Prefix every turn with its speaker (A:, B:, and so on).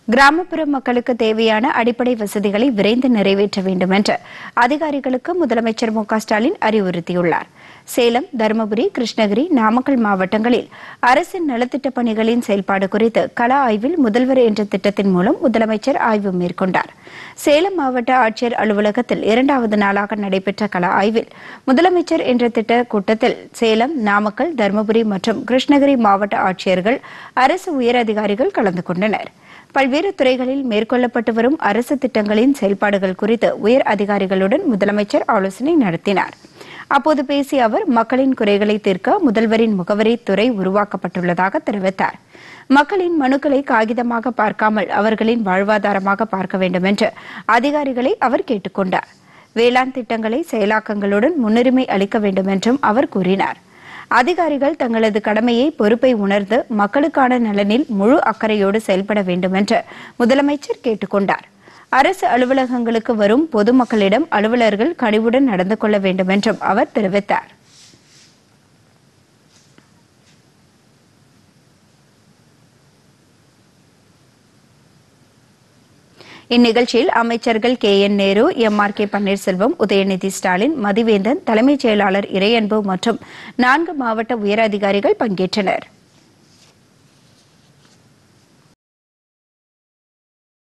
A: கிராமப்புற மக்களுக்கு தேவையான அடிப்படை வசதிகளை விரைந்து நிறைவேற்ற வேண்டும் என்று அதிகாரிகளுக்கு முதலமைச்சர் மு க ஸ்டாலின் அறிவுறுத்தியுள்ளார் சேலம் தருமபுரி கிருஷ்ணகிரி நாமக்கல் மாவட்டங்களில் அரசின் நலத்திட்டப் பணிகளின் செயல்பாடு குறித்து கள ஆய்வில் முதல்வர் என்ற திட்டத்தின் மூலம் முதலமைச்சர் ஆய்வு மேற்கொண்டார் சேலம் மாவட்ட ஆட்சியர் அலுவலகத்தில் இரண்டாவது நாளாக நடைபெற்ற கள ஆய்வில் முதலமைச்சர் என்ற திட்ட கூட்டத்தில் சேலம் நாமக்கல் தருமபுரி மற்றும் கிருஷ்ணகிரி மாவட்ட ஆட்சியர்கள் அரசு உயர் அதிகாரிகள் கலந்து கொண்டனர் பல்வேறு துறைகளில் மேற்கொள்ளப்பட்டு வரும் அரசு திட்டங்களின் செயல்பாடுகள் குறித்து உயர் அதிகாரிகளுடன் முதலமைச்சர் ஆலோசனை நடத்தினார் அப்போது பேசிய அவர் மக்களின் குறைகளை தீர்க்க முதல்வரின் முகவரி துறை உருவாக்கப்பட்டுள்ளதாக தெரிவித்தார் மக்களின் மனுக்களை காகிதமாக பார்க்காமல் அவர்களின் வாழ்வாதாரமாக பார்க்க வேண்டும் என்று அதிகாரிகளை அவர் கேட்டுக் கொண்டார் வேளாண் திட்டங்களை செயலாக்கங்களுடன் முன்னுரிமை அளிக்க வேண்டும் என்றும் அவர் கூறினார் அதிகாரிகள் தங்களது கடமையை பொறுப்பை உணர்ந்து மக்களுக்கான நலனில் முழு அக்கறையோடு செயல்பட வேண்டும் என்று முதலமைச்சர் கேட்டுக் கொண்டார் அரசு அலுவலகங்களுக்கு வரும் பொதுமக்களிடம் அலுவலர்கள் கனிவுடன் நடந்து கொள்ள வேண்டும் என்றும் அவர் தெரிவித்தார் இந்நிகழ்ச்சியில் அமைச்சர்கள் K N Nehru M R K Panneerselvam Udhayanidhi Stalin Mathiventhan தலைமைச் செயலாளர் இறையன்பு மற்றும் நான்கு மாவட்ட உயர் அதிகாரிகள் பங்கேற்றனர்